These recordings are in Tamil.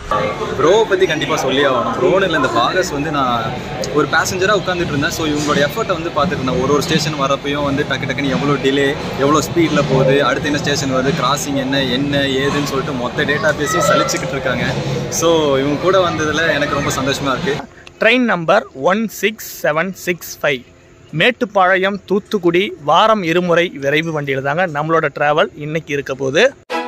ப்ரோ பற்றி கண்டிப்பாக சொல்லி ஆகணும் ப்ரோன்னு இல்லை இந்த பாகஸ் வந்து நான் ஒரு பேசஞ்சராக உட்காந்துட்டு இருந்தேன் ஸோ இவங்களோட எஃபர்ட்டை வந்து பார்த்துட்டு இருந்தேன் ஒரு ஒரு ஸ்டேஷன் வரப்பையும் வந்து டக்கு டக்குன்னு எவ்வளோ டிலே எவ்வளோ ஸ்பீடில் போகுது அடுத்து என்ன ஸ்டேஷன் வருது கிராசிங் என்ன என்ன ஏதுன்னு சொல்லிட்டு மொத்த டேட்டா பேசி சலிச்சுக்கிட்டு இருக்காங்க ஸோ இவங்க கூட வந்ததில் எனக்கு ரொம்ப சந்தோஷமாக இருக்குது train number one six seven six five Mettupalayam Thoothukudi வாரம் இருமுறை விரைவு வண்டியில் தாங்க நம்மளோட டிராவல் இன்னைக்கு இருக்க போகுது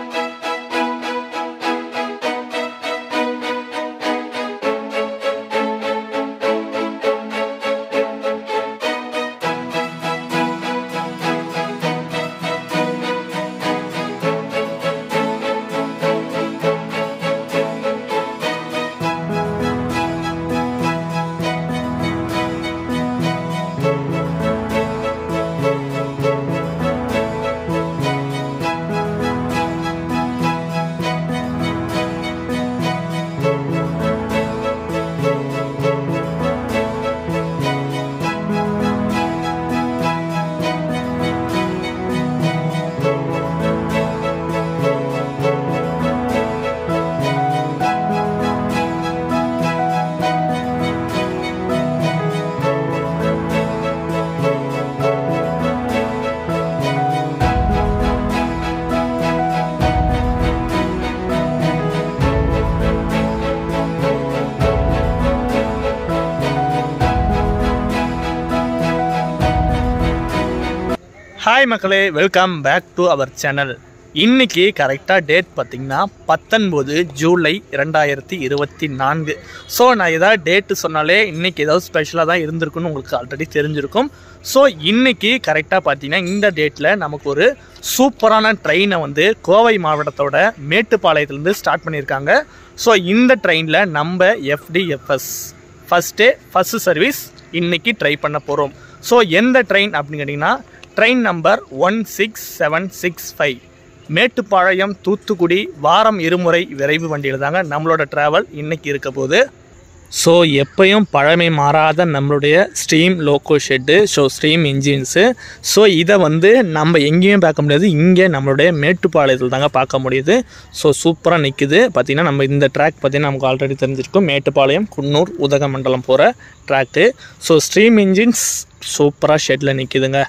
ஹாய் மக்களே welcome back to our channel இன்னைக்கு கரெக்டாக டேட் பார்த்தீங்கன்னா பத்தொன்பது ஜூலை ரெண்டாயிரத்தி இருபத்தி நான்கு ஸோ நான் ஏதாவது டேட்டு சொன்னாலே இன்னைக்கு ஏதாவது ஸ்பெஷலாக தான் இருந்திருக்குன்னு உங்களுக்கு ஆல்ரெடி தெரிஞ்சிருக்கும் ஸோ இன்னைக்கு கரெக்டாக பார்த்தீங்கன்னா இந்த டேட்டில் நமக்கு ஒரு சூப்பரான ட்ரெயினை வந்து கோவை மாவட்டத்தோட மேட்டுப்பாளையத்துலேருந்து ஸ்டார்ட் பண்ணியிருக்காங்க ஸோ இந்த ட்ரெயினில் நம்ம எஃப்டிஎஃப்எஸ் ஃபஸ்ட்டு ஃபஸ்ட்டு சர்வீஸ் இன்னைக்கு ட்ரை பண்ண போகிறோம் ஸோ எந்த ட்ரெயின் அப்படின்னு கேட்டிங்கன்னா train number one six seven six five Mettupalayam Thoothukudi வாரம் இருமுறை விரைவு வண்டியில் தாங்க நம்மளோட ட்ராவல் இன்னைக்கு இருக்க போகுது ஸோ எப்பயும் பழமை மாறாத நம்மளுடைய steam loco shed so steam engines so இதை வந்து நம்ம எங்கேயும் பார்க்க முடியாது இங்கே நம்மளுடைய மேட்டுப்பாளையத்தில் தாங்க பார்க்க முடியுது ஸோ சூப்பராக நிற்குது பார்த்திங்கன்னா நம்ம இந்த ட்ராக் பார்த்திங்கன்னா நமக்கு ஆல்ரெடி தெரிஞ்சிருக்கும் மேட்டுப்பாளையம் குன்னூர் உதகமண்டலம் போகிற ட்ராக்கு ஸோ ஸ்ட்ரீம் இன்ஜின்ஸ் சூப்பராக ஷெட்டில் நிற்குதுங்க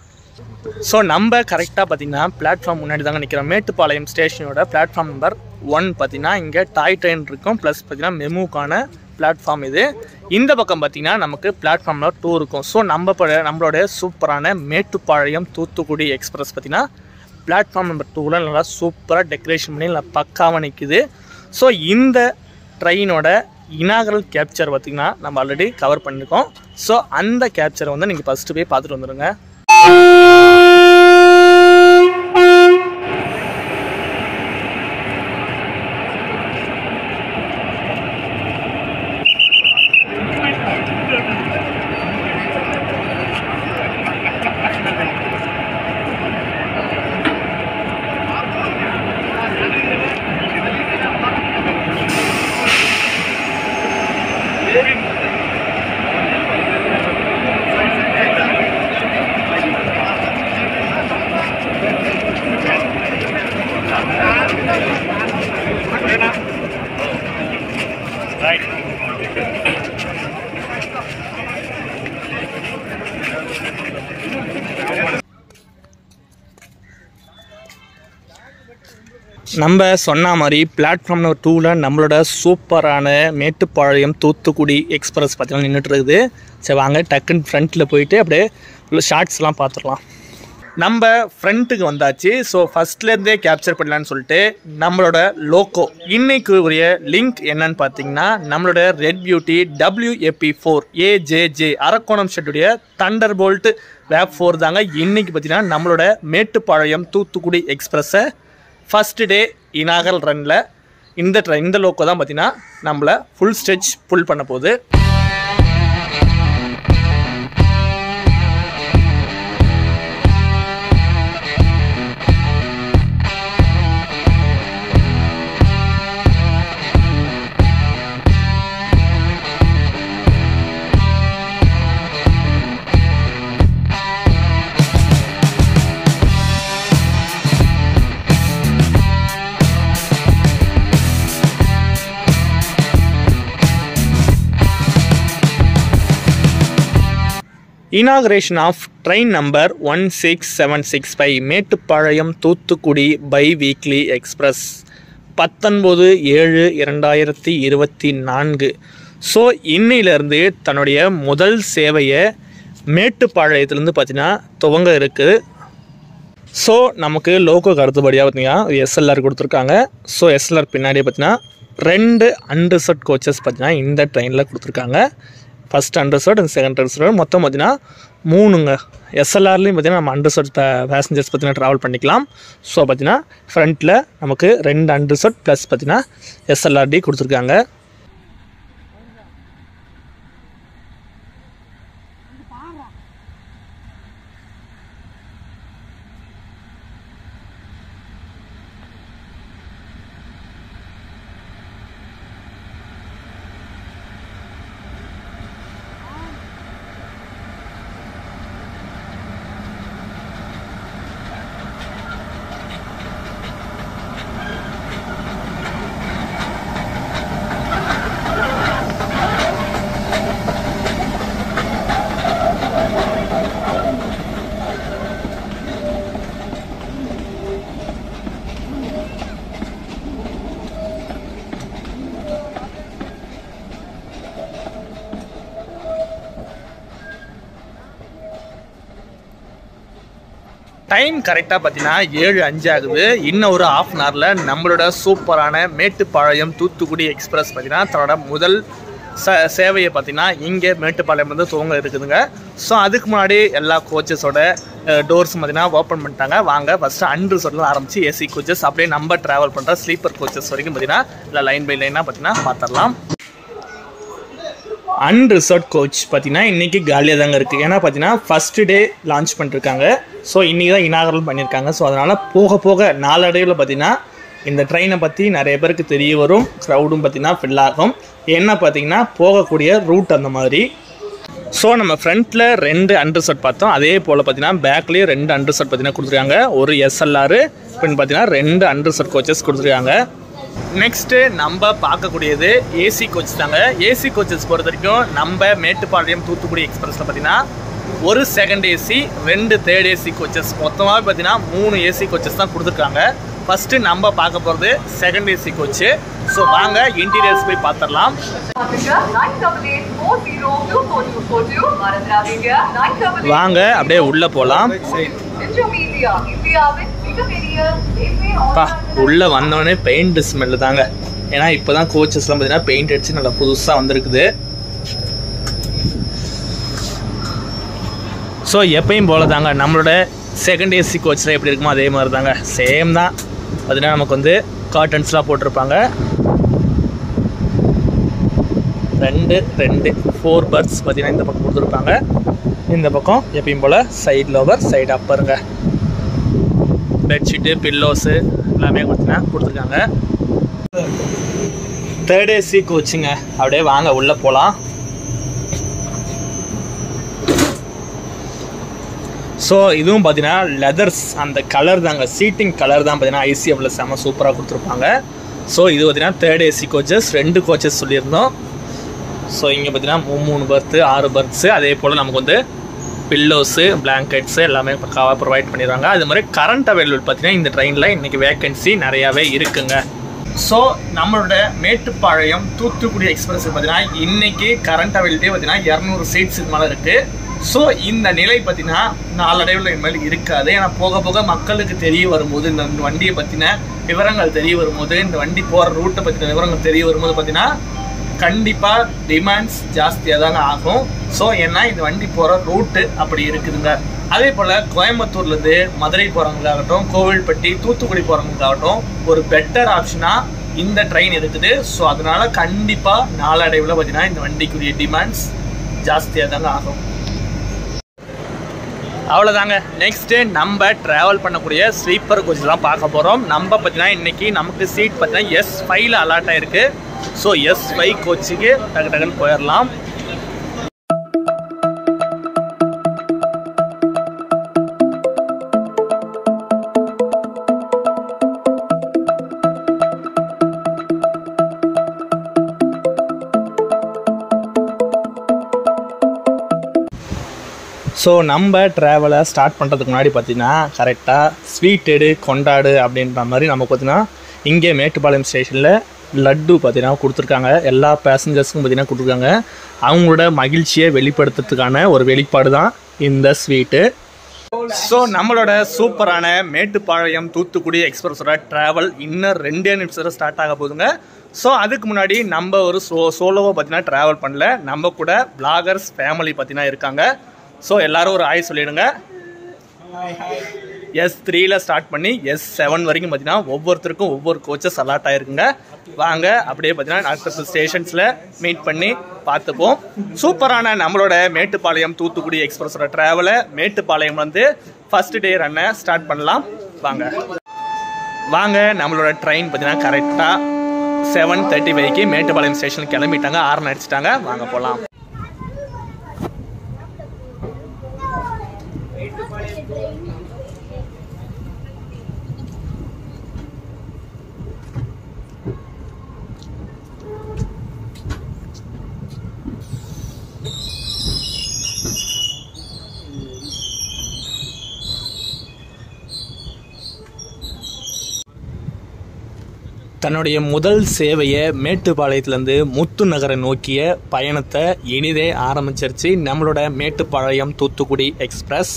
ஸோ நம்ம கரெக்டாக பார்த்தீங்கன்னா பிளாட்ஃபார்ம் முன்னாடி தாங்க நிற்கிறோம் மேட்டுப்பாளையம் ஸ்டேஷனோட பிளாட்ஃபார்ம் நம்பர் ஒன் பார்த்தீங்கன்னா இங்கே டாய் ட்ரெயின் இருக்கும் ப்ளஸ் பார்த்தீங்கன்னா மெமுக்கான பிளாட்ஃபார்ம் இது இந்த பக்கம் பார்த்தீங்கன்னா நமக்கு பிளாட்ஃபார்ம் நம்பர் டூ இருக்கும் ஸோ நம்ம ப- நம்மளோட சூப்பரான மேட்டுப்பாளையம் தூத்துக்குடி எக்ஸ்பிரஸ் பார்த்தீங்கன்னா பிளாட்ஃபார்ம் நம்பர் டூவில் நல்லா சூப்பராக டெக்கரேஷன் பண்ணி நல்லா பக்காவாக நிற்குது ஸோ இந்த ட்ரெயினோட இனாகரல் கேப்சர் பார்த்திங்கன்னா நம்ம ஆல்ரெடி கவர் பண்ணியிருக்கோம் ஸோ அந்த கேப்சரை வந்து நீங்கள் ஃபஸ்ட்டு போய் பார்த்துட்டு வந்துடுங்க நம்ம சொன்ன மாதிரி பிளாட்ஃபார்ம் நம்பர் டூவில் நம்மளோட சூப்பரான மேட்டுப்பாளையம் தூத்துக்குடி எக்ஸ்பிரஸ் பார்த்தீங்கன்னா நின்றுட்டு இருக்குது சரி வாங்க டக்குன்னு ஃப்ரண்ட்டில் போயிட்டு அப்படியே உள்ள ஷார்ட்ஸ்லாம் பார்த்துடலாம் நம்ம ஃப்ரண்ட்டுக்கு வந்தாச்சு ஸோ ஃபஸ்ட்லேருந்தே கேப்சர் பண்ணலான்னு சொல்லிட்டு நம்மளோட லோக்கோ இன்னைக்கு உரிய லிங்க் என்னன்னு பார்த்தீங்கன்னா நம்மளோட red beauty WAP four AJJ Arakkonam ஷெட்டுடைய தண்டர் போல்ட் வேப் ஃபோர் தாங்க இன்னைக்கு பார்த்தீங்கன்னா நம்மளோட மேட்டுப்பாளையம் தூத்துக்குடி எக்ஸ்பிரஸை ஃபஸ்ட்டு டே இனாகல் ரன்னில் இந்த ட்ரை இந்த லோக்கோ தான் பார்த்தீங்கன்னா நம்மளை ஃபுல் ஸ்டெச் புல் பண்ண போகுது inauguration of train number one six seven six five Mettupalayam Thoothukudi biweekly express பத்தொன்பது ஏழு இரண்டாயிரத்தி இருபத்தி நான்கு ஸோ இன்னையிலேருந்து தன்னுடைய முதல் சேவையை மேட்டுப்பாளையத்துலேருந்து பார்த்தீங்கன்னா துவங்க இருக்குது ஸோ நமக்கு லோகோ கருத்துபடியாக பார்த்தீங்கன்னா எஸ்எல்ஆர் கொடுத்துருக்காங்க ஸோ எஸ்எல்ஆர் பின்னாடி பார்த்தீங்கன்னா ரெண்டு அன்ரிசர்ட் கோச்சஸ் பார்த்தீங்கன்னா இந்த ட்ரெயினில் கொடுத்துருக்காங்க first unreserved and second unreserved மொத்தம் பார்த்தீங்கன்னா மூணுங்க எஸ்எல்ஆர்லேயும் பார்த்தீங்கன்னா நம்ம அண்டர்சர்ட் பேசஞ்சர்ஸ் பார்த்தீங்கன்னா ட்ராவல் பண்ணிக்கலாம் ஸோ பார்த்தீங்கன்னா ஃப்ரண்ட்டில் நமக்கு ரெண்டு அண்டர்சர்ட் ப்ளஸ் பார்த்தீங்கன்னா எஸ்எல்ஆர்டி கொடுத்துருக்காங்க டைம் கரெக்டாக பார்த்தீங்கன்னா ஏழு அஞ்சு ஆகுது இன்னும் ஒரு ஆஃப் அன் ஹவரில் நம்மளோட சூப்பரான மேட்டுப்பாளையம் தூத்துக்குடி எக்ஸ்பிரஸ் பார்த்தீங்கன்னா தன்னோட முதல் ச சேவையை பார்த்தீங்கன்னா இங்கே மேட்டுப்பாளையம் வந்து துவங்க இருக்குதுங்க ஸோ அதுக்கு முன்னாடி எல்லா கோச்சஸோட டோர்ஸ் பார்த்தீங்கன்னா ஓப்பன் பண்ணிட்டாங்க வாங்க ஃபஸ்ட்டு அன்று சொல்லலாம் ஆரம்பிச்சு ஏசி கோச்சஸ் அப்படியே நம்ம ட்ராவல் பண்ணுற ஸ்லீப்பர் கோச்சஸ் வரைக்கும் பார்த்தீங்கன்னா இல்லை லைன் பை லைனாக பார்த்தீங்கன்னா பார்த்துடலாம் அன்ரிசர்ட் கோச் பார்த்தீங்கன்னா இன்றைக்கி காலியாக தாங்க இருக்குது ஏன்னா பார்த்தீங்கன்னா ஃபஸ்ட்டு டே லான்ச் பண்ணிருக்காங்க ஸோ இன்றைக்கி தான் இனாகரல் பண்ணியிருக்காங்க ஸோ அதனால் போக போக நாளடைவில் பார்த்தீங்கன்னா இந்த ட்ரெயினை பற்றி நிறைய பேருக்கு தெரிய வரும் க்ரௌடும் பார்த்தீங்கன்னா ஃபில் ஆகும் என்ன பார்த்தீங்கன்னா போகக்கூடிய ரூட் அந்த மாதிரி ஸோ நம்ம ஃப்ரண்ட்டில் ரெண்டு அண்டர்செட் பார்த்தோம் அதே போல் பார்த்தீங்கன்னா பேக்லேயும் ரெண்டு அண்டர்செட் பார்த்தீங்கன்னா கொடுத்துருக்காங்க ஒரு எஸ்எல்ஆர் பின் பார்த்தீங்கன்னா ரெண்டு அண்டர்செட் கோச்சஸ் கொடுத்துருக்காங்க நெக்ஸ்ட்டு நம்ம பார்க்கக்கூடியது ஏசி கோச் தாங்க ஏசி கோச்சஸ் பொறுத்த வரைக்கும் நம்ம மேட்டுப்பாளையம் தூத்துக்குடி எக்ஸ்பிரஸில் பார்த்தீங்கன்னா ஒரு செகண்ட் ஏசி ரெண்டு தேர்ட் ஏசி கோச்சஸ் மொத்தமாக பார்த்தீங்கன்னா மூணு ஏசி கோச்சஸ் தான் கொடுத்துருக்காங்க ஃபஸ்ட்டு நம்ம பார்க்க போகிறது செகண்ட் ஏசி கோச்சு ஸோ வாங்க இன்டீரியர்ஸ் போய் பார்த்துடலாம் வாங்க அப்படியே உள்ளே போகலாம் பா உள்ளே வந்தோடனே பெயிண்ட் ஸ்மெல்லு தாங்க ஏன்னா இப்போ தான் கோச்சஸ்லாம் பார்த்தீங்கன்னா பெயிண்ட் அடிச்சு நல்லா புதுசாக வந்திருக்குது ஸோ எப்பயும் போல தாங்க நம்மளோட செகண்ட் ஏசி கோச்சில் எப்படி இருக்குமோ அதே மாதிரி தாங்க சேம் தான் பார்த்தீங்கன்னா நமக்கு வந்து கார்டன்ஸ்லாம் போட்டிருப்பாங்க ரெண்டு ரெண்டு ஃபோர் பர்ட்ஸ் பார்த்தீங்கன்னா இந்த பக்கம் கொடுத்துருப்பாங்க இந்த பக்கம் எப்பயும் போல் சைடு லோவர் சைடு அப்பருங்க பெட்ஷீட்டு பில்லோஸு எல்லாமே கொடுத்தீங்கன்னா கொடுத்துருக்காங்க தேர்ட் ஏசி கோச்சுங்க அப்படியே வாங்க உள்ளே போகலாம் ஸோ இதுவும் பார்த்தீங்கன்னா லெதர்ஸ் அந்த கலர் தாங்க சீட்டிங் கலர் தான் பார்த்தீங்கன்னா ஐசிஎஃப்ல செம்ம சூப்பராக கொடுத்துருப்பாங்க ஸோ இது பார்த்தீங்கன்னா தேர்ட் ஏசி கோச்சஸ் ரெண்டு கோச்சஸ் சொல்லியிருந்தோம் ஸோ இங்கே பார்த்தீங்கன்னா மூணு மூணு பர்த்து ஆறு பர்த்ஸு அதே போல் நமக்கு வந்து பில்லோஸு பிளாங்கெட்ஸு எல்லாமே பக்காவாக ப்ரொவைட் பண்ணிடுவாங்க அது மாதிரி கரண்ட் அவைலபிள் பார்த்தீங்கன்னா இந்த ட்ரெயினில் இன்றைக்கி வேக்கன்சி நிறையாவே இருக்குங்க ஸோ நம்மளோட மேட்டுப்பாளையம் தூத்துக்குடி எக்ஸ்பிரஸ் பார்த்தீங்கன்னா இன்னைக்கு கரண்ட் அவைலபிலிட்டி பார்த்தீங்கன்னா இரநூறு சீட்ஸுக்கு மேலே இருக்குது ஸோ இந்த நிலை பார்த்தீங்கன்னா நாளடைவில் இனிமேல் இருக்காது ஏன்னா போக போக மக்களுக்கு தெரிய வரும்போது இந்த வண்டியை பற்றின விவரங்கள் தெரிய வரும்போது இந்த வண்டி போகிற ரூட்டை பற்றின விவரங்கள் தெரிய வரும்போது பார்த்தீங்கன்னா கண்டிப்பாக டிமாண்ட்ஸ் ஜாஸ்தியாக தாங்க ஆகும் ஸோ ஏன்னா இந்த வண்டி போகிற ரூட்டு அப்படி இருக்குதுங்க அதே போல் கோயம்புத்தூர்லேருந்து மதுரை போகிறவங்களாகட்டும் கோவில்பட்டி தூத்துக்குடி போகிறவங்களுக்காகட்டும் ஒரு பெட்டர் ஆப்ஷனாக இந்த ட்ரெயின் இருக்குது ஸோ அதனால கண்டிப்பாக நாளடைவில் பார்த்தீங்கன்னா இந்த வண்டிக்குரிய டிமாண்ட்ஸ் ஜாஸ்தியாக தாங்க ஆகும் அவ்வளோதாங்க நெக்ஸ்ட்டு நம்ம ட்ராவல் பண்ணக்கூடிய ஸ்லீப்பர் கோச் தான் பார்க்க போகிறோம் நம்ம பார்த்தீங்கன்னா இன்றைக்கி நமக்கு சீட் பார்த்தீங்கன்னா எஸ் ஃபைவ்ல அலாட் ஆயிருக்கு ஸோ எஸ் ஃபைவ் கோச்சுக்கு டக்கு டக்குன்னு போயிடலாம் ஸோ நம்ம ட்ராவலை ஸ்டார்ட் பண்ணுறதுக்கு முன்னாடி பார்த்தீங்கன்னா கரெக்டாக ஸ்வீட் எடு கொண்டாடு அப்படின்ற மாதிரி நம்ம பார்த்தீங்கன்னா இங்கே மேட்டுப்பாளையம் ஸ்டேஷனில் லட்டு பார்த்தீங்கன்னா கொடுத்துருக்காங்க எல்லா பேசஞ்சர்ஸுக்கும் பார்த்தீங்கன்னா கொடுத்துருக்காங்க அவங்களோட மகிழ்ச்சியை வெளிப்படுத்துறதுக்கான ஒரு வெளிப்பாடு தான் இந்த ஸ்வீட்டு ஸோ நம்மளோட சூப்பரான மேட்டுப்பாளையம் தூத்துக்குடி எக்ஸ்பிரஸோட ட்ராவல் இன்னும் ரெண்டே நிமிஷத்தில் ஸ்டார்ட் ஆக போகுதுங்க ஸோ அதுக்கு முன்னாடி நம்ம ஒரு சோ சோலோவை பார்த்தீங்கன்னா ட்ராவல் பண்ணல நம்ம கூட பிளாகர்ஸ் ஃபேமிலி பார்த்தீங்கன்னா இருக்காங்க ஸோ எல்லாரும் ஒரு ஆய் சொல்லிடுங்க எஸ் த்ரீல ஸ்டார்ட் பண்ணி எஸ் செவன் வரைக்கும் பார்த்தீங்கன்னா ஒவ்வொருத்தருக்கும் ஒவ்வொரு கோச்சஸ் அலாட் ஆயிருக்குங்க வாங்க அப்படியே பார்த்தீங்கன்னா அடுத்த ஸ்டேஷன்ஸில் மீட் பண்ணி பார்த்துப்போம் சூப்பரான நம்மளோட மேட்டுப்பாளையம் தூத்துக்குடி எக்ஸ்பிரஸோட ட்ராவலை மேட்டுப்பாளையம் வந்து ஃபர்ஸ்ட் டே ரன்னை ஸ்டார்ட் பண்ணலாம் வாங்க வாங்க நம்மளோட ட்ரெயின் பார்த்தீங்கன்னா கரெக்டாக செவன் தேர்ட்டி ஃபைவ்க்கு மேட்டுப்பாளையம் ஸ்டேஷன் கிளம்பிட்டாங்க ஆரன் அடிச்சிட்டாங்க வாங்க போகலாம் தன்னுடைய முதல் சேவையை மேட்டுப்பாளையத்துலேருந்து முத்து நகரை நோக்கிய பயணத்தை இனிதே ஆரம்பிச்சிருச்சு நம்மளோட மேட்டுப்பாளையம் தூத்துக்குடி எக்ஸ்பிரஸ்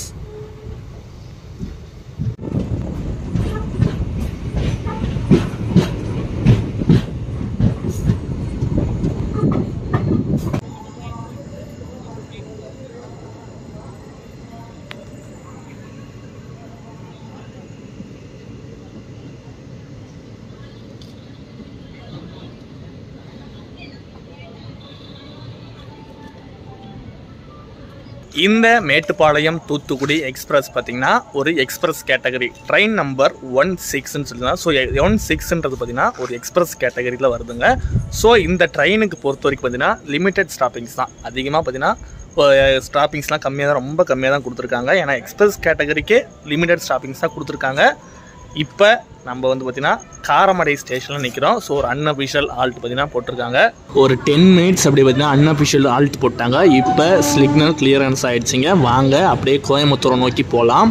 இந்த மேட்டுப்பாளையம் தூத்துக்குடி எக்ஸ்பிரஸ் பார்த்தீங்கன்னா ஒரு express category train number one சிக்ஸ்ன்னு சொல்லுங்க ஸோ ஒன் சிக்ஸ்ன்றது பார்த்தீங்கன்னா ஒரு எக்ஸ்பிரஸ் கேட்டகரியில் வருதுங்க ஸோ இந்த ட்ரெயினுக்கு பொறுத்த வரைக்கும் பார்த்தீங்கன்னா லிமிடெட் ஸ்டாப்பிங்ஸ் தான் அதிகமாக பார்த்தீங்கன்னா ஸ்டாப்பிங்ஸ்லாம் கம்மியாக தான் ரொம்ப கம்மியாக தான் கொடுத்துருக்காங்க ஏன்னா எக்ஸ்பிரஸ் கேட்டகரிக்கு லிமிடெட் ஸ்டாப்பிங்ஸ் தான் கொடுத்துருக்காங்க இப்போ நம்ம வந்து பார்த்தீங்கன்னா காரமடை ஸ்டேஷனில் நிற்கிறோம் ஸோ ஒரு அன்அஃபிஷியல் ஆல்ட் பார்த்தீங்கன்னா போட்டிருக்காங்க ஒரு டென் மினிட்ஸ் அப்படி பார்த்தீங்கன்னா அன்அஃபிஷியல் ஆல்ட் போட்டாங்க இப்போ சிக்னல் கிளியரன்ஸ் ஆயிடுச்சுங்க வாங்க அப்படியே கோயம்புத்தூரை நோக்கி போகலாம்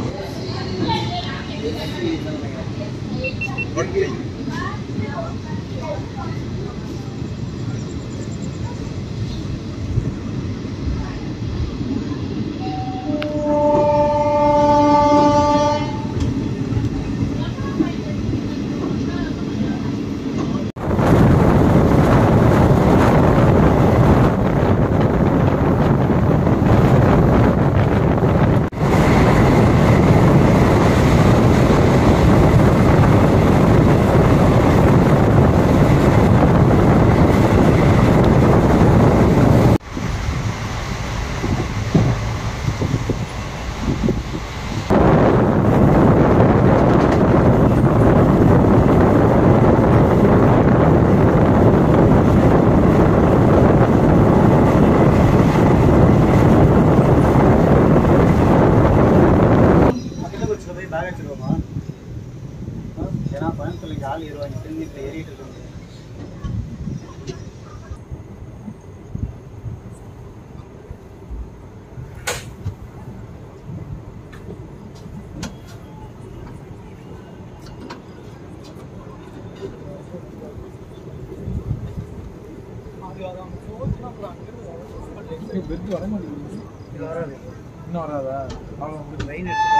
பக்கத்தில் போய் பேக் வச்சுருவோமா ஏன்னா கோயம்புத்தூர்ல ஆள் ஏறுவாங்க திரும்பி இப்போ ஏறிட்டு இருக்காங்க பெட் வர மாட்டேங்குது இது வராது இன்னும் வராதா அவங்க உங்களுக்கு லைன் எடுத்து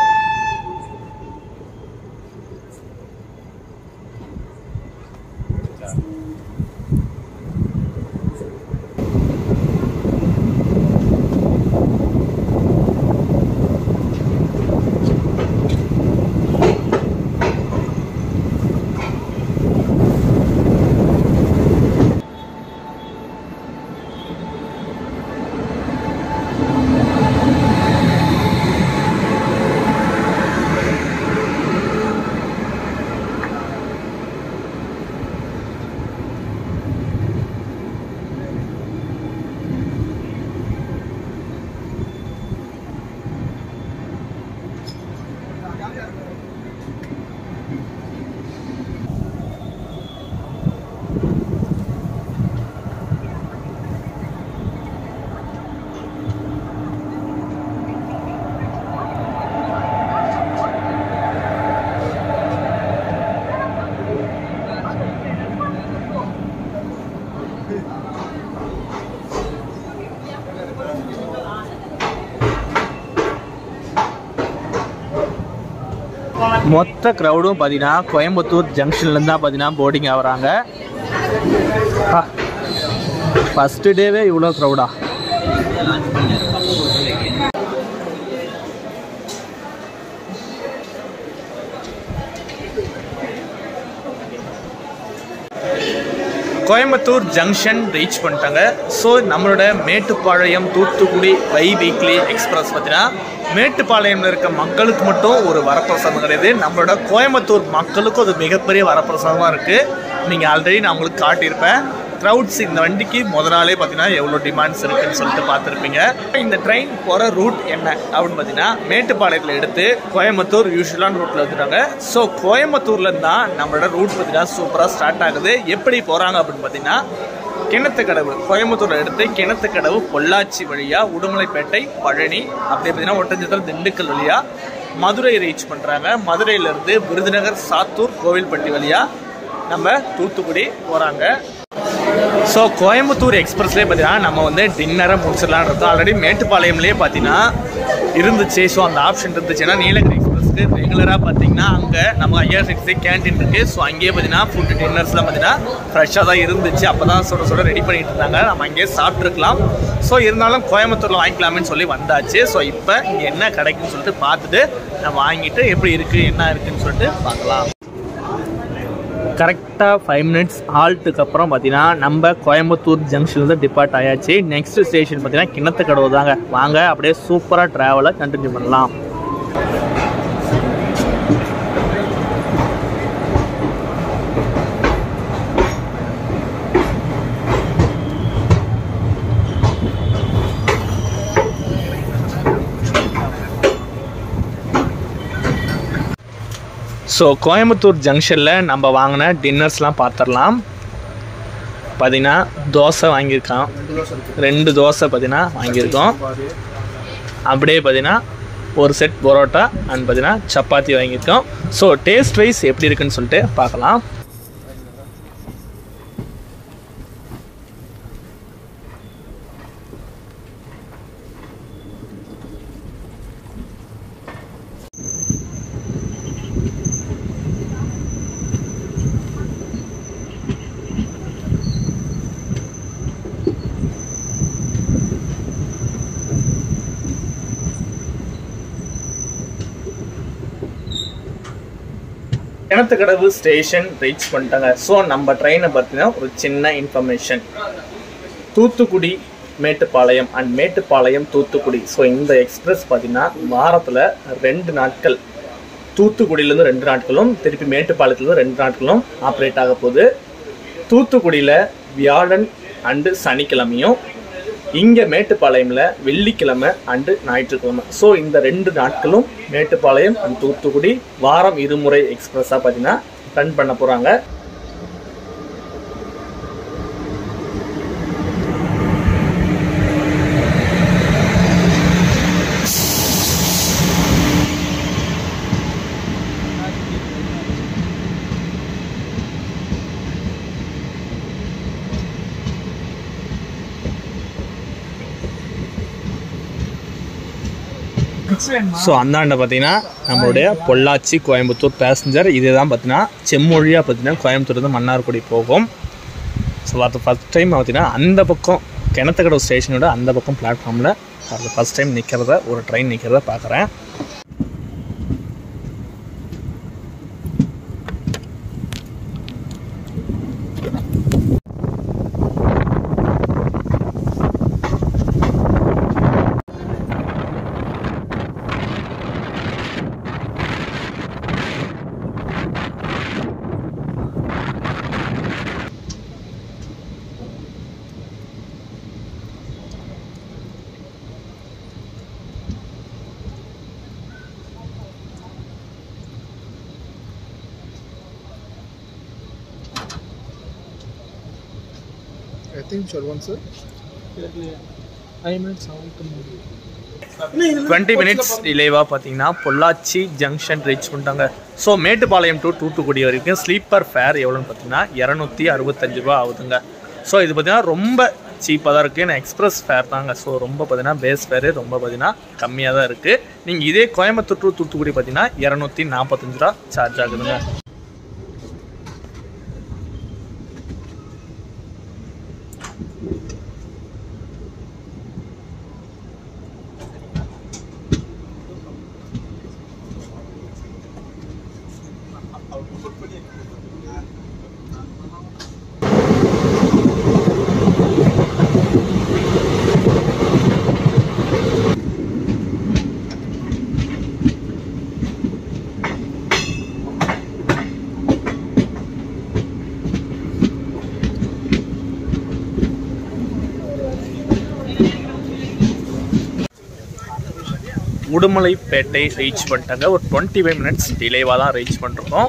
ஸோ மொத்த க்ரௌடும் பார்த்தீங்கன்னா கோயம்புத்தூர் ஜங்ஷன்லேருந்து தான் பார்த்தீங்கன்னா போர்டிங் ஆகுறாங்க ஃபஸ்ட்டு டேவே இவ்வளோ க்ரௌடா கோயம்புத்தூர் ஜங்ஷன் ரீச் பண்ணிட்டாங்க ஸோ நம்மளோட Mettupalayam Thoothukudi biweekly express பார்த்தீங்கன்னா மேட்டுப்பாளையம்ல இருக்க மக்களுக்கு மட்டும் ஒரு வரப்பிரசாதம் கிடையாது நம்மளோட கோயம்புத்தூர் மக்களுக்கும் அது மிகப்பெரிய வரப்பிரசாதமாக இருக்குது நீங்கள் ஆல்ரெடி நான் உங்களுக்கு காட்டியிருப்பேன் க்ரௌட்ஸ் இந்த வண்டிக்கு முத நாளே பார்த்தீங்கன்னா எவ்வளோ டிமாண்ட்ஸ் இருக்குன்னு சொல்லிட்டு பார்த்துருப்பீங்க இந்த ட்ரெயின் போகிற ரூட் என்ன அப்படின்னு பார்த்தீங்கன்னா மேட்டுப்பாளையத்தில் எடுத்து கோயம்புத்தூர் யூஸ்வலான ரூட்டில் வந்துட்டாங்க ஸோ கோயம்புத்தூர்லேருந்து தான் நம்மளோட ரூட் பார்த்தீங்கன்னா சூப்பராக ஸ்டார்ட் ஆகுது எப்படி போகிறாங்க அப்படின்னு பார்த்தீங்கன்னா கிணத்துக்கடவு கோயம்புத்தூர்ல எடுத்து கிணத்துக்கடவு பொள்ளாச்சி வழியா உடுமலைப்பேட்டை பழனி அப்படியே பார்த்தீங்கன்னா ஒட்டஞ்சத்திரம் திண்டுக்கல் வழியா மதுரை ரீச் பண்றாங்க மதுரையில இருந்து விருதுநகர் சாத்தூர் கோவில்பட்டி வழியா நம்ம தூத்துக்குடி போறாங்க ஸோ கோயம்புத்தூர் எக்ஸ்பிரஸ்லேயே பார்த்தீங்கன்னா நம்ம வந்து டின்னரை முடிச்சிடலான்னு இருக்கோம் ஆல்ரெடி மேட்டுப்பாளையம்லேயே பார்த்தீங்கன்னா இருந்துச்சு ஸோ அந்த ஆப்ஷன் இருந்துச்சு ஏன்னா நீலகிரி எக்ஸ்பிரஸ்க்கு ரெகுலராக பார்த்தீங்கன்னா அங்கே நம்ம ஐஆர் சிக்ஸ்டி கேன்டீன் இருக்குது ஸோ அங்கேயே பார்த்தீங்கன்னா ஃபுட் டின்னர்ஸ்லாம் பார்த்தீங்கன்னா ஃப்ரெஷ்ஷாக தான் இருந்துச்சு அப்போ தான் சுட சுட ரெடி பண்ணிட்டு இருந்தாங்க நம்ம அங்கேயே சாப்பிட்ருக்கலாம் ஸோ இருந்தாலும் கோயம்புத்தூரில் வாங்கிக்கலாமேன்னு சொல்லி வந்தாச்சு ஸோ இப்போ இங்கே என்ன கிடைக்குன்னு சொல்லிட்டு பார்த்துட்டு நான் வாங்கிட்டு எப்படி இருக்குது என்ன இருக்குன்னு சொல்லிட்டு பார்க்கலாம் கரெக்டாக ஃபைவ் மினிட்ஸ் ஹால்ட்டுக்கு அப்புறம் பார்த்தீங்கன்னா நம்ம கோயம்புத்தூர் ஜங்ஷன்லேருந்து டிபார்ட் ஆயாச்சு நெக்ஸ்ட் ஸ்டேஷன் பார்த்தீங்கன்னா கிணத்துக்கடவு தாங்க வாங்க அப்படியே சூப்பராக ட்ராவலை கண்டினியூ பண்ணலாம் ஸோ கோயம்புத்தூர் ஜங்ஷனில் நம்ம வாங்கின டின்னர்ஸ்லாம் பார்த்துடலாம் பார்த்தீங்கன்னா தோசை வாங்கியிருக்கான் ரெண்டு தோசை பார்த்தீங்கன்னா வாங்கியிருக்கோம் அப்படியே பார்த்தீங்கன்னா ஒரு செட் பரோட்டா அண்ட் பார்த்தீங்கன்னா சப்பாத்தி வாங்கியிருக்கோம் ஸோ டேஸ்ட் வைஸ் எப்படி இருக்குன்னு சொல்லிட்டு பார்க்கலாம் கிணத்துக்கடவு ஸ்டேஷன் ரீச் பண்ணிட்டாங்க ஸோ நம்ம ட்ரெயினை பற்றின ஒரு சின்ன information Thoothukudi Mettupalayam and Mettupalayam Thoothukudi so இந்த எக்ஸ்பிரஸ் பார்த்தீங்கன்னா வாரத்தில் ரெண்டு நாட்கள் தூத்துக்குடியிலேருந்து ரெண்டு நாட்களும் திருப்பி மேட்டுப்பாளையத்துலேருந்து ரெண்டு நாட்களும் ஆப்ரேட் ஆக போகுது தூத்துக்குடியில் வியாழன் அண்டு சனிக்கிழமையும் இங்கே மேட்டுப்பாளையமில் வெள்ளிக்கிழமை அண்டு ஞாயிற்றுக்கிழமை ஸோ இந்த ரெண்டு நாட்களும் மேட்டுப்பாளையம் அண்ட் தூத்துக்குடி வாரம் இருமுறை எக்ஸ்பிரஸாக பார்த்தீங்கன்னா ரன் பண்ண போகிறாங்க ஸோ அந்தாண்ட பார்த்தீங்கன்னா நம்மளுடைய பொள்ளாச்சி கோயம்புத்தூர் பேசஞ்சர் இதுதான் பார்த்தீங்கன்னா செம்மொழியாக பார்த்தீங்கன்னா கோயம்புத்தூர்லேருந்து மன்னார்குடி போகும் ஸோ அது ஃபஸ்ட் டைம் பார்த்தீங்கன்னா அந்த பக்கம் கிணத்துக்கடவு ஸ்டேஷனோட அந்த பக்கம் பிளாட்ஃபார்மில் அது ஃபஸ்ட் டைம் நிற்கிறத ஒரு ட்ரெயின் நிற்கிறத பார்க்குறேன் I think shall one sir. Twenty minutes டிலேவாக பார்த்தீங்கன்னா பொள்ளாச்சி ஜங்ஷன் ரீச் பண்ணிட்டாங்க ஸோ மேட்டுப்பாளையம் டு தூத்துக்குடி வரைக்கும் ஸ்லீப்பர் ஃபேர் எவ்வளோன்னு பார்த்தீங்கன்னா இரநூத்தி அறுபத்தஞ்சு ரூபா ஆகுதுங்க ஸோ இது பார்த்தீங்கன்னா ரொம்ப சீப்பாக தான் இருக்குது ஏன்னா எக்ஸ்பிரஸ் ஃபேர் தாங்க ஸோ ரொம்ப பார்த்தீங்கன்னா பேஸ் ஃபேரு ரொம்ப பார்த்தீங்கன்னா கம்மியாக தான் இருக்குது நீங்கள் இதே கோயம்புத்தூர் to தூத்துக்குடி பார்த்தீங்கன்னா இரநூத்தி நாற்பத்தஞ்சு ரூபா சார்ஜ் ஆகுதுங்க உடுமலைப்பேட்டை ரீச் பண்ணிட்டாங்க ஒரு டுவெண்ட்டி ஃபைவ் மினிட்ஸ் டிலேவாக தான் ரீச் பண்ணிருக்கோம்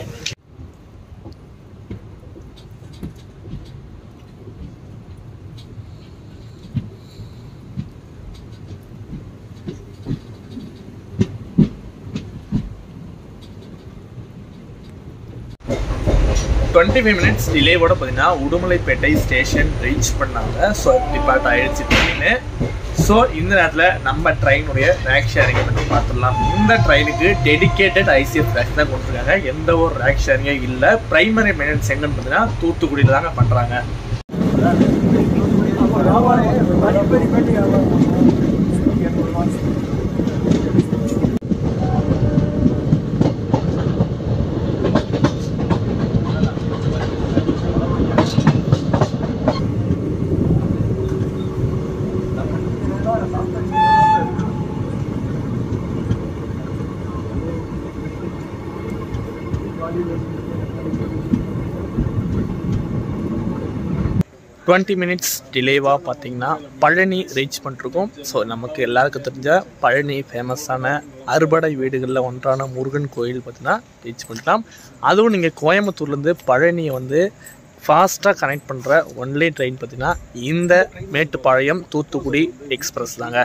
டுவெண்ட்டி ஃபைவ் மினிட்ஸ் டிலேவோட பார்த்தீங்கன்னா உடுமலைப்பேட்டை ஸ்டேஷன் ரீச் பண்ணாங்க ஸோ டிபார்ட் ஆயிடுச்சு ட்ரெயின் ஸோ இந்த நேரத்தில் நம்ம ட்ரெயினுடைய ரேக் ஷேரிங்கை பற்றி பார்த்துடலாம் இந்த ட்ரெயினுக்கு டெடிகேட்டட் ஐசிஎஃப் ரேக் தான் கொடுத்துருக்காங்க எந்த ஒரு ரேக் ஷேரிங்கே இல்லை பிரைமரி மெயின்டெனன்ஸ் எங்கன்னு பார்த்தீங்கன்னா தூத்துக்குடியில் தாங்க பண்ணுறாங்க டுவெண்ட்டி மினிட்ஸ் டிலேவாக பார்த்தீங்கன்னா பழனி ரீச் பண்ணிருக்கோம் ஸோ நமக்கு எல்லாருக்கும் தெரிஞ்ச பழனி ஃபேமஸான அறுபடை வீடுகளில் ஒன்றான முருகன் கோயில் பார்த்தீங்கன்னா ரீச் பண்ணிக்கலாம் அதுவும் நீங்கள் கோயம்புத்தூர்லேருந்து பழனியை வந்து ஃபாஸ்ட்டாக கனெக்ட் பண்ணுற ஒன்லி ட்ரெயின் பார்த்தீங்கன்னா இந்த மேட்டுப்பாளையம் தூத்துக்குடி எக்ஸ்பிரஸ் தாங்க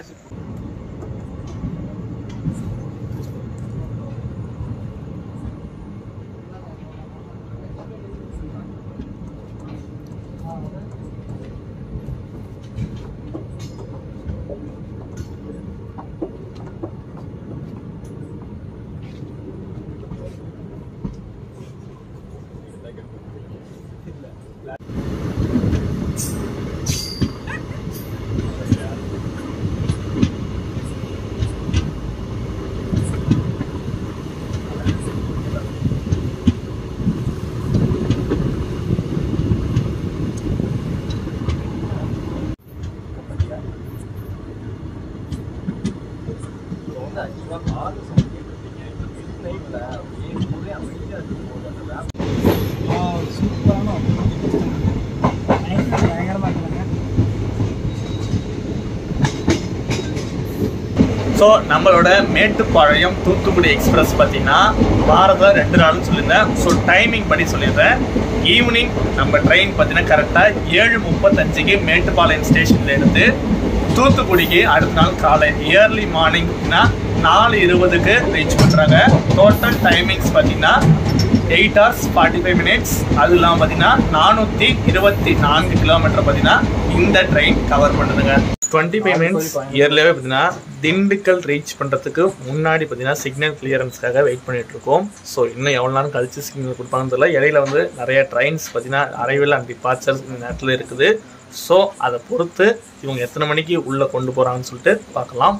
சூப்பரான பயங்கரமாக இருக்குங்க ஸோ நம்மளோட மேட்டுப்பாளையம் தூத்துக்குடி எக்ஸ்பிரஸ் பார்த்தீங்கன்னா வாரத்தில் ரெண்டு நாள்னு சொல்லியிருந்தேன் ஸோ டைமிங் படி சொல்லிடுறேன் ஈவினிங் நம்ம ட்ரெயின் பார்த்தீங்கன்னா கரெக்டாக ஏழு முப்பத்தஞ்சுக்கு மேட்டுப்பாளையம் ஸ்டேஷன்ல இருந்து தூத்துக்குடிக்கு அடுத்த நாள் காலை இயர்லி மார்னிங்னா நாலு இருபதுக்கு ரீச் பண்ணுறாங்க டோட்டல் டைமிங்ஸ் பார்த்தீங்கன்னா eight hours forty five minutes அது இல்லாமல் பார்த்தீங்கன்னா நானூற்றி இருபத்தி நான்கு கிலோமீட்டர் பார்த்தீங்கன்னா இந்த ட்ரெயின் கவர் பண்ணுதுங்க டுவெண்ட்டி ஃபைவ் மினிட்ஸ் இயர்லியாகவே பார்த்தீங்கன்னா திண்டுக்கல் ரீச் பண்ணுறதுக்கு முன்னாடி பார்த்தீங்கன்னா சிக்னல் கிளியரன்ஸ்க்காக வெயிட் பண்ணிட்டு இருக்கோம் ஸோ இன்னும் எவ்வளோ நேரம் கழிச்சு சிக்னல் கொடுப்பாங்கன்னு தெரியல இடையில வந்து நிறைய ட்ரெயின்ஸ் பார்த்தீங்கன்னா அரைவில் அண்ட் டிபார்ச்சர்ஸ் இந்த நேரத்தில் இருக்குது ஸோ அதை பொறுத்து இவங்க எத்தனை மணிக்கு உள்ளே கொண்டு போகிறாங்கன்னு சொல்லிட்டு பார்க்கலாம்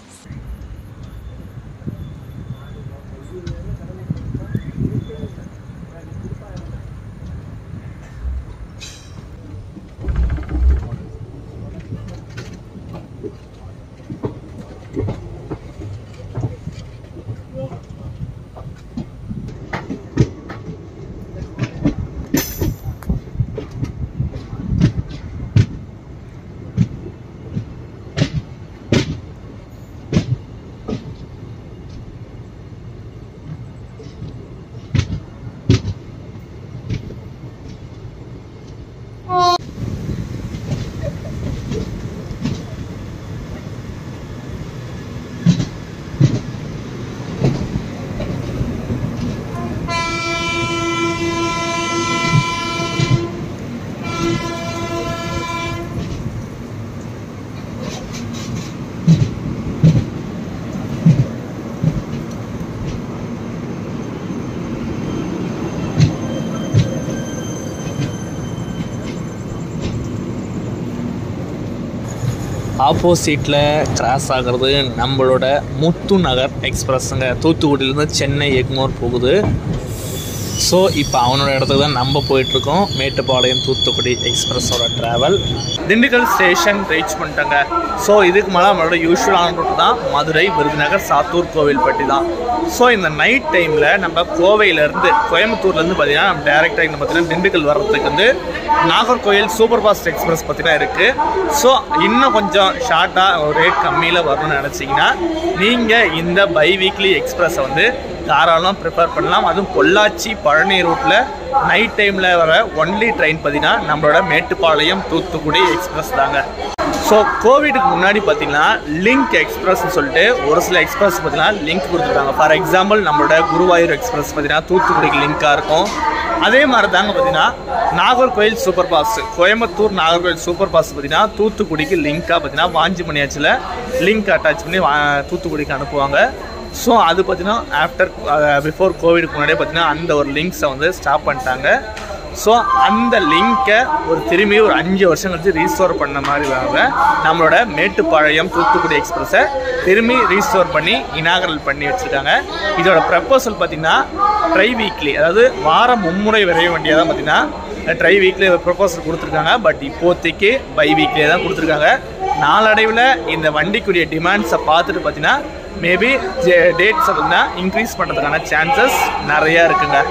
ஆப்போசிட்டில் கிராஸ் ஆகிறது நம்மளோட முத்து நகர் எக்ஸ்பிரஸ்ஸுங்க தூத்துக்குடியிலேருந்து சென்னை எக்மோர் போகுது ஸோ இப்போ அவனோட இடத்துக்கு தான் நம்ம போயிட்டுருக்கோம் மேட்டுப்பாளையம் தூத்துக்குடி எக்ஸ்பிரஸோட ட்ராவல் திண்டுக்கல் ஸ்டேஷன் ரீச் பண்ணிட்டோங்க ஸோ இதுக்கு மேலே நம்மளோட யூஸ்வலான ரூட் தான் மதுரை விருதுநகர் சாத்தூர் கோவில்பட்டி தான் ஸோ இந்த நைட் டைமில் நம்ம கோவையிலேருந்து கோயம்புத்தூர்லேருந்து பார்த்தீங்கன்னா நம்ம டேரெக்டாக இங்கே பார்த்தீங்கன்னா திண்டுக்கல் வர்றதுக்கு வந்து நாகர்கோயில் சூப்பர் ஃபாஸ்ட் எக்ஸ்பிரஸ் பார்த்தீங்கன்னா இருக்குது ஸோ இன்னும் கொஞ்சம் ஷார்ட்டாக ஒரு ரேட் கம்மியில் வரணும்னு நினச்சிங்கன்னா நீங்கள் இந்த பை வீக்லி எக்ஸ்பிரஸை வந்து தாராளமாக ப்ரிஃபர் பண்ணலாம் அதுவும் பொள்ளாச்சி பழனி ரூட்டில் நைட் டைமில் வர ஒன்லி ட்ரெயின் பார்த்தீங்கன்னா நம்மளோட மேட்டுப்பாளையம் தூத்துக்குடி எக்ஸ்பிரஸ் தாங்க ஸோ கோவிடுக்கு முன்னாடி பார்த்தீங்கன்னா லிங்க் எக்ஸ்பிரஸ்னு சொல்லிட்டு ஒரு சில எக்ஸ்பிரஸ் பார்த்தீங்கன்னா லிங்க் கொடுத்துருக்காங்க ஃபார் எக்ஸாம்பிள் நம்மளோட குருவாயூர் எக்ஸ்பிரஸ் பார்த்தீங்கன்னா தூத்துக்குடிக்கு லிங்காக இருக்கும் அதே மாதிரி தாங்க பார்த்தீங்கன்னா Nagercoil superfast Coimbatore Nagercoil superfast பார்த்தீங்கன்னா தூத்துக்குடிக்கு லிங்காக பார்த்தீங்கன்னா வாஞ்சிமணியாச்சில் லிங்க் அட்டாச் பண்ணி வா தூத்துக்குடிக்கு அனுப்புவாங்க ஸோ அது பார்த்தீங்கன்னா ஆஃப்டர் பிஃபோர் கோவிடுக்கு முன்னாடியே பார்த்தீங்கன்னா அந்த ஒரு லிங்க்ஸை வந்து ஸ்டாப் பண்ணிட்டாங்க ஸோ அந்த லிங்க்கை ஒரு திரும்பி ஒரு அஞ்சு வருஷம் கழிச்சு ரீஸ்டோர் பண்ண மாதிரி வாங்க நம்மளோட மேட்டுப்பாளையம் தூத்துக்குடி எக்ஸ்பிரஸை திரும்பி ரீஸ்டோர் பண்ணி இனாகரல் பண்ணி வச்சுருக்காங்க இதோட ப்ரப்போசல் பார்த்தீங்கன்னா ட்ரை வீக்லி அதாவது வாரம் மும்முறை விரைய வேண்டியதான் பார்த்தீங்கன்னா ட்ரை வீக்லி ப்ரப்போசல் கொடுத்துருக்காங்க பட் இப்போதைக்கு பை வீக்லியே தான் கொடுத்துருக்காங்க நாளடைவில் இந்த வண்டிக்குரிய டிமாண்ட்ஸை பார்த்துட்டு பார்த்தீங்கன்னா மேபி டேட்ஸை பார்த்தீங்கன்னா இன்க்ரீஸ் பண்ணுறதுக்கான சான்சஸ் நிறையா இருக்குங்க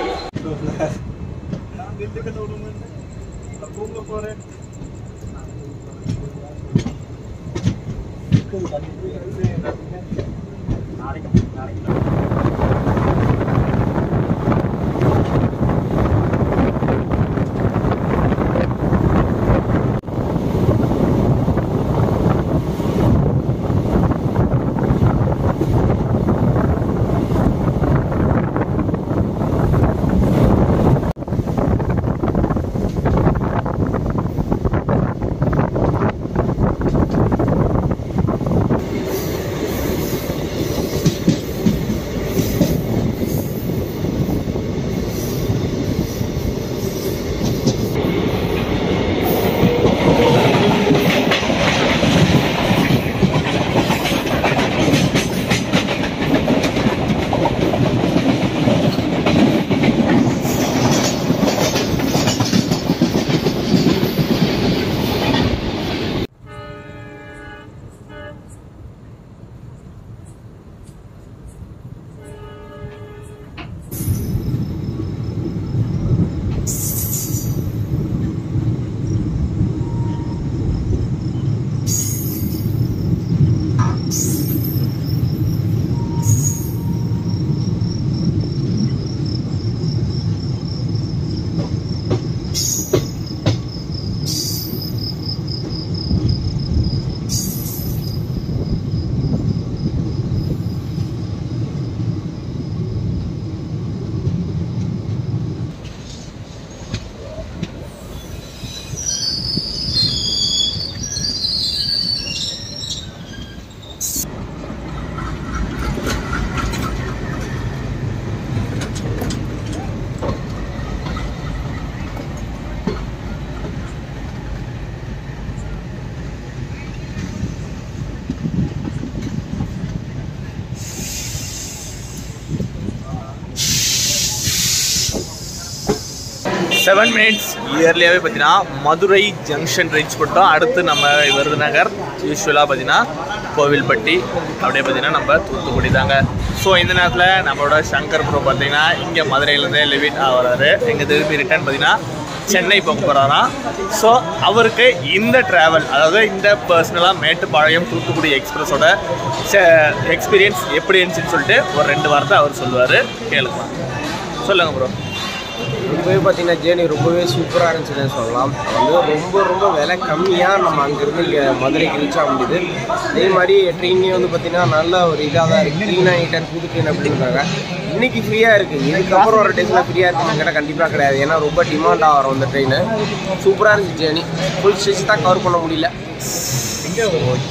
செவன் மினிட்ஸ் இயர்லியாகவே பார்த்தீங்கன்னா மதுரை ஜங்ஷன் ரீச் பண்ணிட்டோம் அடுத்து நம்ம விருதுநகர் யூஸ்வலாக பார்த்தீங்கன்னா கோவில்பட்டி அப்படியே பார்த்தீங்கன்னா நம்ம தூத்துக்குடி தாங்க ஸோ இந்த நேரத்தில் நம்மளோட சங்கர் ப்ரோ பார்த்தீங்கன்னா இங்கே மதுரையிலேருந்தே லிவிட் ஆகிறாரு எங்கே திரும்பி ரிட்டர்ன் பார்த்தீங்கன்னா சென்னை போக போகிறாராம் ஸோ அவருக்கு இந்த ட்ராவல் அதாவது இந்த பர்சனலாக மேட்டுப்பாளையம் தூத்துக்குடி எக்ஸ்பிரஸோட எக்ஸ்பீரியன்ஸ் எப்படி இருந்துச்சுன்னு சொல்லிட்டு ஒரு ரெண்டு வார்த்தை அவர் சொல்லுவார் கேளுக்கலாம் சொல்லுங்கள் ப்ரோ ரொம்பவே பார்த்தீங்கன்னா ஜேர்னி ரொம்பவே சூப்பராக இருந்துச்சுன்னு சொல்லலாம் வந்து ரொம்ப ரொம்ப விலை கம்மியாக நம்ம அங்கேருந்து இங்கே மதுரைக்கு ரீச் ஆக முடியுது அதே மாதிரி ட்ரெயின்லேயும் வந்து பார்த்தீங்கன்னா நல்ல ஒரு இதாக தான் இருக்குது க்ளீனாக நீட்டாக புது ட்ரெயின் அப்படின்றாங்க இன்னைக்கு ஃப்ரீயாக இருக்குது இதுக்கப்புறம் ஒரு டேஸில் ஃப்ரீயாக இருக்குன்னு கேட்டால் கண்டிப்பாக கிடையாது ஏன்னா ரொம்ப டிமாண்டாக வரும் இந்த ட்ரெயின் சூப்பராக இருந்துச்சு ஜேர்னி ஃபுல் ஸ்டேஜ் தான் கவர் பண்ண முடியல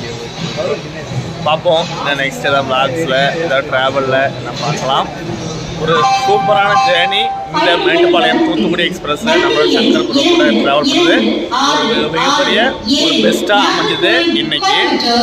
பார்ப்போம் இந்த நெக்ஸ்ட் ஏதாவது vlogsல ஏதாவது ட்ராவலில் நம்ம பார்க்கலாம் ஒரு சூப்பரான ஜேர்னி இந்த மேட்டுப்பாளையம் தூத்துக்குடி எக்ஸ்பிரஸில் நம்ம சங்கர் ப்ரோ கூட ட்ராவல் பண்ணுறது ஒரு மிகப்பெரிய ஒரு பெஸ்ட்டாக அமைஞ்சது இன்னைக்கு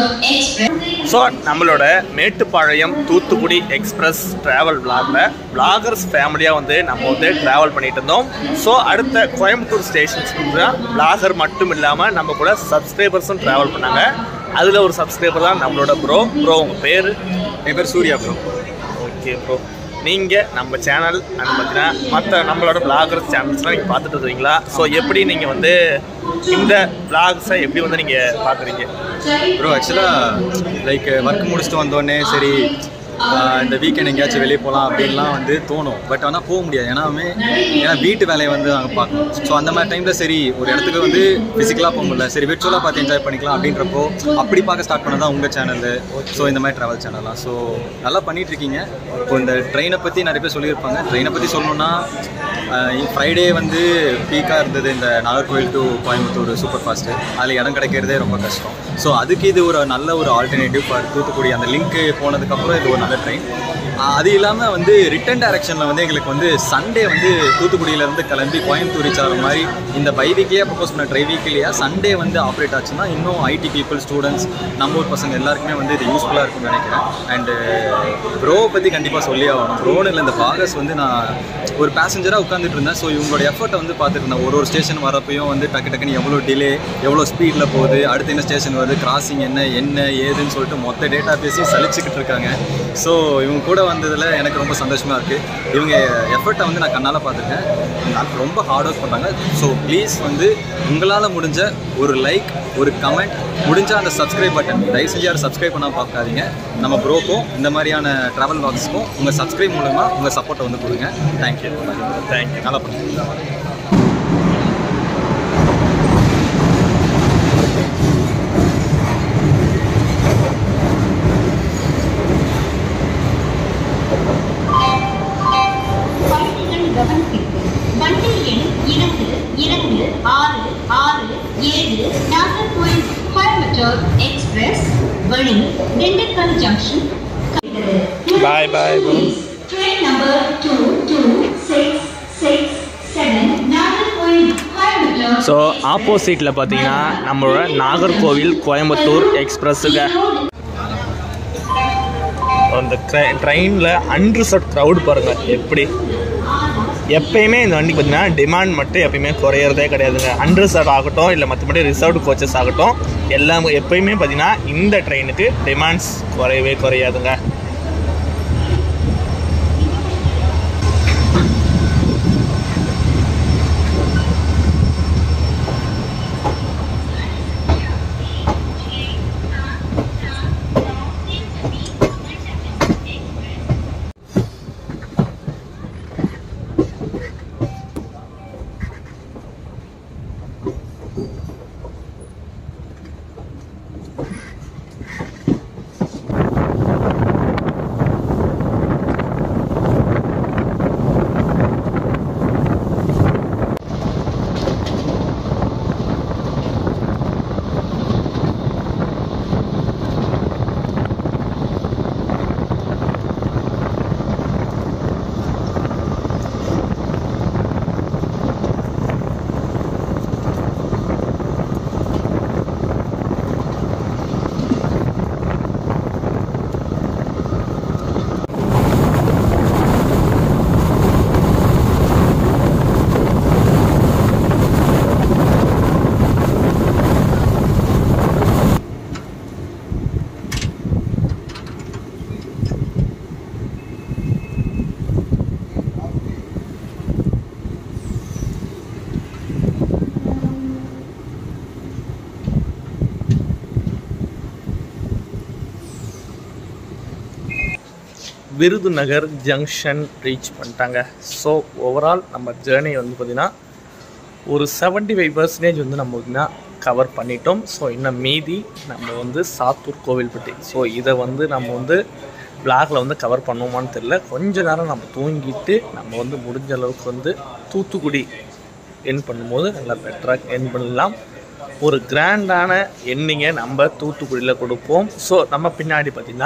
ஸோ நம்மளோட மேட்டுப்பாளையம் தூத்துக்குடி எக்ஸ்பிரஸ் ட்ராவல் விளாகில் விளாகர்ஸ் ஃபேமிலியாக வந்து நம்ம வந்து ட்ராவல் பண்ணிட்டு இருந்தோம் ஸோ அடுத்த கோயம்புத்தூர் ஸ்டேஷன்ஸ்க்கு தான் விளாகர் மட்டும் இல்லாமல் நம்ம கூட சப்ஸ்கிரைபர்ஸும் ட்ராவல் பண்ணாங்க அதில் ஒரு சப்ஸ்கிரைபர் தான் நம்மளோட ப்ரோ ப்ரோ உங்கள் பேர் என் பேர் சூர்யா ப்ரோ ஓகே ப்ரோ நீங்கள் நம்ம சேனல் அண்ட் பார்த்தீங்கன்னா மற்ற நம்மளோட பிளாகர்ஸ் சேனல்ஸ்லாம் நீங்கள் பார்த்துட்டு இருக்கீங்களா ஸோ எப்படி நீங்கள் வந்து இந்த பிளாக்ஸை எப்படி வந்து நீங்கள் பார்க்குறீங்க ப்ரோ ஆக்சுவலாக லைக் ஒர்க் முடிச்சுட்டு வந்தோடனே சரி ஆஹ் இந்த வீக்கெண்ட் எங்கேயாச்சும் வெளியே போகலாம் அப்படின்லாம் வந்து தோணும் பட் ஆனால் போக முடியாது ஏன்னாமே ஏன்னா வீட்டு வேலையை வந்து நாங்கள் பார்க்கணும் ஸோ அந்த மாதிரி டைமில் சரி ஒரு இடத்துக்கு வந்து ஃபிசிக்கலாக போக முடியல சரி விர்ச்சுவலாக பார்த்து என்ஜாய் பண்ணிக்கலாம் அப்படின்றப்போ அப்படி பார்க்க ஸ்டார்ட் பண்ணதான் உங்கள் சேனல் ஸோ இந்த மாதிரி ட்ராவல் சேனல்லாம் ஸோ நல்லா பண்ணிட்டு இருக்கீங்க இப்போ இந்த ட்ரெயினை பற்றி நிறைய பேர் சொல்லியிருப்பாங்க ட்ரெயினை பற்றி சொல்லணும்னா ஃப்ரைடே வந்து பீக்காக இருந்தது இந்த Nagercoil to Coimbatore super fast அதில் இடம் கிடைக்கிறதே ரொம்ப கஷ்டம் ஸோ அதுக்கு இது ஒரு நல்ல ஒரு ஆல்டர்னேட்டிவ் ஃபார் தூத்துக்குடி அந்த லிங்க்கு போனதுக்கப்புறம் இது ஒரு நல்ல ட்ரெயின் அது இல்லாமல் வந்து ரிட்டன் டைரக்ஷனில் வந்து எங்களுக்கு வந்து சண்டே வந்து தூத்துக்குடியிலேருந்து கிளம்பி கோயம்புத்தூர் ரீச் ஆகிற மாதிரி இந்த பை வீக்லியாக ப்ரப்போஸ் பண்ண ட்ரை வீக்லியாக சண்டே வந்து ஆப்ரேட் ஆச்சுன்னா இன்னும் ஐடி பீப்புள் ஸ்டூடெண்ட்ஸ் நம்ம ஊர் பசங்க எல்லாருக்குமே வந்து இது யூஸ்ஃபுல்லாக இருக்கும்னு நினைக்கிறேன் அண்டு ப்ரோவை பற்றி கண்டிப்பாக சொல்லி ஆகணும் ப்ரோன்னு இல்லை இந்த பாகஸ் வந்து நான் ஒரு பேசஞ்சராக உட்காந்துட்டு இருந்தேன் ஸோ இவங்களோட எஃபர்ட்டை வந்து பார்த்துட்டு இருந்தேன் ஒரு ஒரு ஸ்டேஷன் வரப்பையும் வந்து டக்கு டக்குன்னு எவ்வளோ டிலே எவ்வளோ ஸ்பீடில் போகுது அடுத்து என்ன ஸ்டேஷன் வருது கிராசிங் என்ன என்ன ஏதுன்னு சொல்லிட்டு மொத்த டேட்டா பேசி சலிச்சுக்கிட்டு இருக்காங்க ஸோ இவங்க கூட வந்ததில் எனக்கு ரொம்ப சந்தோஷமாக இருக்குது இவங்க எஃபர்ட்டை வந்து நான் கண்ணால் பார்த்துருக்கேன் நான் ரொம்ப ஹார்ட் ஒர்க் பண்ணுறாங்க ஸோ ப்ளீஸ் வந்து உங்களால் முடிஞ்ச ஒரு லைக் ஒரு கமெண்ட் முடிஞ்ச அந்த சப்ஸ்கிரைப் பட்டன் தயவு செஞ்சு யாரும் சப்ஸ்கிரைப் பண்ணால் பார்க்காதீங்க நம்ம ப்ரோக்கும் இந்த மாதிரியான ட்ராவல் பாக்ஸுக்கும் உங்கள் சப்ஸ்கிரைப் மூலமாக உங்கள் சப்போர்ட்டை வந்து கொடுங்க தேங்க்யூ தேங்க்யூ நல்லா பண்ணுங்க பயணிகள் கவனத்திற்கு வண்டி எண் இரண்டு இரண்டு ஆறு ஆறு ஏழு நாகர்கோயில் கோயம்புத்தூர் எக்ஸ்பிரஸ் வழி Dindigul junction Bye, bye, bro. Train number two two six six seven Nagercoil Coimbatore so ஆப்போசிட்டில் பார்த்தீங்கன்னா நம்மளோட நாகர்கோவில் கோயம்புத்தூர் எக்ஸ்பிரஸுங்க அந்த ட்ரெயினில் அன்ரிசர்வ் க்ரௌட் பாருங்கள் எப்படி எப்பயுமே இந்த வண்டிக்கு பார்த்தீங்கன்னா டிமாண்ட் மட்டும் எப்பயுமே குறையிறதே கிடையாதுங்க அன்ரிசர்வ் ஆகட்டும் இல்லை மற்றபடி ரிசர்வ்டு கோச்சஸ் ஆகட்டும் எல்லாம் எப்பயுமே பார்த்தீங்கன்னா இந்த ட்ரெயினுக்கு டிமாண்ட்ஸ் குறையவே குறையாதுங்க விருதுநகர் ஜங்ஷன் ரீச் பண்ணிட்டாங்க ஸோ ஓவரால் நம்ம ஜேர்னி வந்து பார்த்திங்கன்னா ஒரு 75% ஃபைவ் பர்சன்டேஜ் வந்து நம்ம பார்த்திங்கன்னா கவர் பண்ணிட்டோம் ஸோ இன்னும் மீதி நம்ம வந்து சாத்தூர் கோவில்பட்டி ஸோ இதை வந்து நம்ம வந்து பிளாகில் வந்து கவர் பண்ணுவோமான்னு தெரில கொஞ்ச நேரம் நம்ம தூங்கிட்டு நம்ம வந்து முடிஞ்ச அளவுக்கு வந்து தூத்துக்குடி என் பண்ணும்போது நல்லா பெட்டராக என் பண்ணலாம் ஒரு கிராண்டான எண்ணிங்கை நம்ம தூத்துக்குடியில் கொடுப்போம் ஸோ நம்ம பின்னாடி பார்த்திங்கன்னா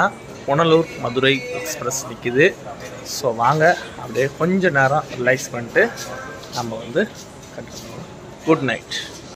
புனலூர் மதுரை எக்ஸ்பிரஸ் நிற்கிது ஸோ வாங்க அப்படியே கொஞ்ச நேரம் ரிலாக்ஸ் பண்ணிட்டு நம்ம வந்து குட் நைட்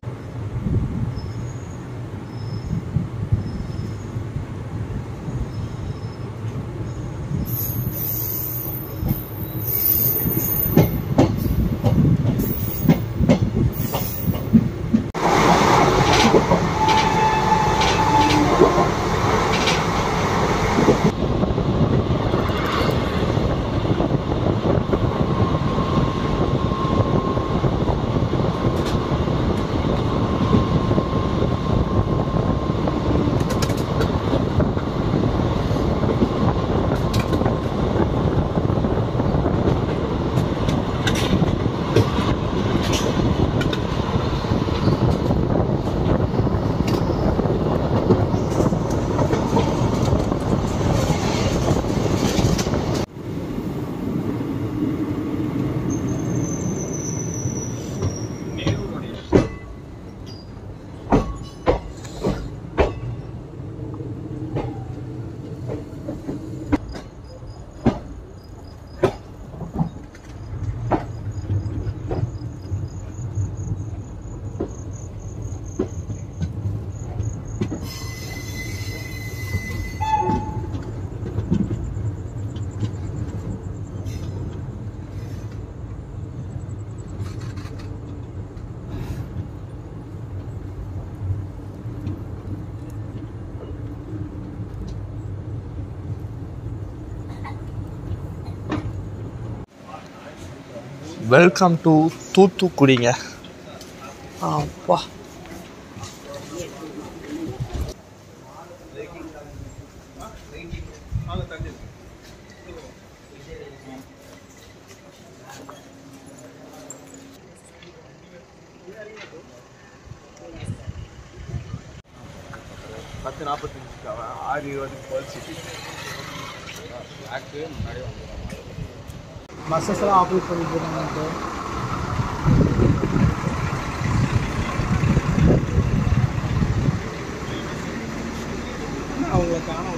வெல்கம் டு தூத்துக்குடிங்க அப்பா பத்து நாற்பத்தஞ்சுக்கு அவன் ஆறு இருபதுக்கு போச்சு பேக்கு முன்னாடி வந்துடுறான் பஸ்ஸஸ் எல்லாம் ஆப்ரேட் பண்ணிட்டு இருக்காங்க அவங்கள காண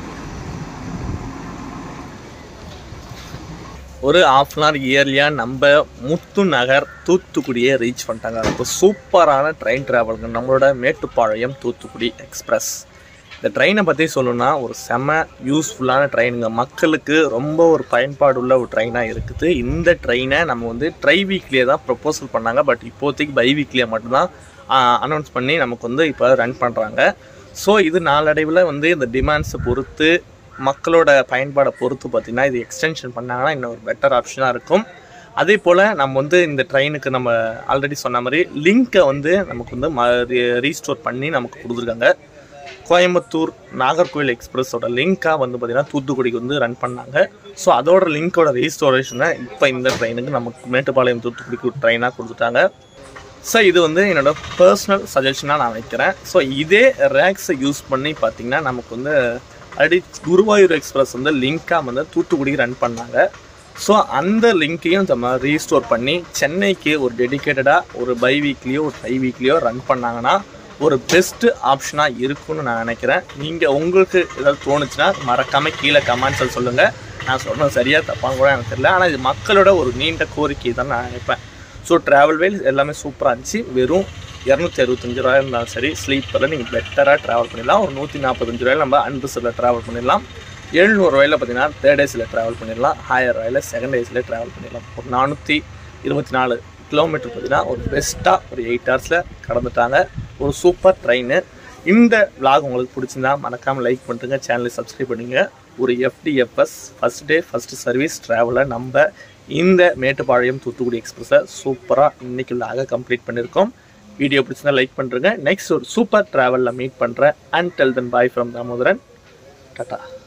ஒரு ஆஃப் அன் ஹவர் இயர்லியாக நம்ம முத்து நகர் தூத்துக்குடியை ரீச் பண்ணிட்டாங்க இப்போ சூப்பரான ட்ரெயின் ட்ராவலுங்க நம்மளோட மேட்டுப்பாளையம் தூத்துக்குடி எக்ஸ்பிரஸ் இந்த ட்ரெயினை பற்றி சொல்லணும்னா ஒரு செம யூஸ்ஃபுல்லான ட்ரெயினுங்க மக்களுக்கு ரொம்ப ஒரு பயன்பாடு உள்ள ஒரு ட்ரெயினாக இருக்குது இந்த ட்ரெயினை நம்ம வந்து ட்ரை வீக்லியே தான் ப்ரொப்போசல் பண்ணாங்க பட் இப்போதைக்கு பை வீக்லியை மட்டும்தான் அனௌன்ஸ் பண்ணி நமக்கு வந்து இப்போ ரன் பண்ணுறாங்க ஸோ இது நாளடைவில் வந்து இந்த டிமாண்ட்ஸை பொறுத்து மக்களோட பயன்பாடை பொறுத்து பார்த்திங்கன்னா இது எக்ஸ்டென்ஷன் பண்ணாங்கன்னா இன்னும் ஒரு பெட்டர் ஆப்ஷனாக இருக்கும் அதே போல் நம்ம வந்து இந்த ட்ரெயினுக்கு நம்ம ஆல்ரெடி சொன்ன மாதிரி லிங்க்கை வந்து நமக்கு வந்து ம ரீஸ்டோர் பண்ணி நமக்கு கொடுத்துருக்காங்க கோயம்புத்தூர் நாகர்கோவில் எக்ஸ்பிரஸோட லிங்க்காக வந்து பார்த்திங்கன்னா தூத்துக்குடிக்கு வந்து ரன் பண்ணாங்க ஸோ அதோட லிங்க்கோட ரீஸ்டோரேஷனை இப்போ இந்த ட்ரெயினுக்கு நமக்கு மேட்டுப்பாளையம் தூத்துக்குடிக்கு ட்ரெயினாக கொடுத்துட்டாங்க ஸோ இது வந்து என்னோட பர்சனல் சஜஷனாக நான் வைக்கிறேன் ஸோ இதே ரேக்ஸை யூஸ் பண்ணி பார்த்தீங்கன்னா நமக்கு வந்து ஆல்ரெடி குருவாயூர் எக்ஸ்பிரஸ் வந்து லிங்காக வந்து தூத்துக்குடிக்கு ரன் பண்ணாங்க ஸோ அந்த லிங்க்கையும் நம்ம ரீஸ்டோர் பண்ணி சென்னைக்கு ஒரு டெடிக்கேட்டடாக ஒரு பை வீக்லியோ ஒரு ஃபைவ் வீக்லியோ ரன் பண்ணாங்கன்னா ஒரு பெஸ்ட்டு ஆப்ஷனாக இருக்கும்னு நான் நினைக்கிறேன் நீங்கள் உங்களுக்கு ஏதாவது தோணுச்சுன்னா மறக்காமல் கீழே கமெண்ட்ஸில் சொல்லுங்கள் நான் சொல்கிறது சரியாக தப்பான்னு கூட எனக்கு தெரியல ஆனால் இது மக்களோட ஒரு நீண்ட கோரிக்கை தான் நான் நினைப்பேன் ஸோ ட்ராவல் வைல் எல்லாமே சூப்பராக இருந்துச்சு வெறும் இரநூத்தி அறுபத்தஞ்சு ரூபாய் இருந்தாலும் சரி ஸ்லீப்பரில் நீங்கள் பெட்டராக ட்ராவல் பண்ணிடலாம் ஒரு நூற்றி நாற்பத்தஞ்சு ரூபாயில் நம்ம அன்ரிசர்வில் ட்ராவல் பண்ணிடலாம் எழுநூறுவாயில் பார்த்தீங்கன்னா தேர்ட் ஏசியில் ட்ராவல் பண்ணிடலாம் ஆயிரம் ரூபாயில் செகண்ட் ஏசியில் ட்ராவல் பண்ணிடலாம் ஒரு நானூற்றி இருபத்தி நாலு கிலோமீட்டர் பார்த்தீங்கன்னா ஒரு பெஸ்ட்டாக ஒரு எயிட் ஹவர்ஸில் கடந்துட்டாங்க ஒரு சூப்பர் ட்ரெயின் இந்த vlog உங்களுக்கு பிடிச்சிருந்தா மறக்காமல் லைக் பண்ணுறங்க சேனலை சப்ஸ்கிரைப் பண்ணுங்க ஒரு FDFS first day first service ட்ராவலை நம்ம இந்த மேட்டுப்பாளையம் தூத்துக்குடி எக்ஸ்பிரஸை சூப்பராக இன்னைக்கு vlog கம்ப்ளீட் பண்ணியிருக்கோம் வீடியோ பிடிச்சிருந்தா லைக் பண்ணுறேங்க நெக்ஸ்ட் ஒரு சூப்பர் ட்ராவலில் மீட் பண்ணுறேன் and till then bye from Damodaran tata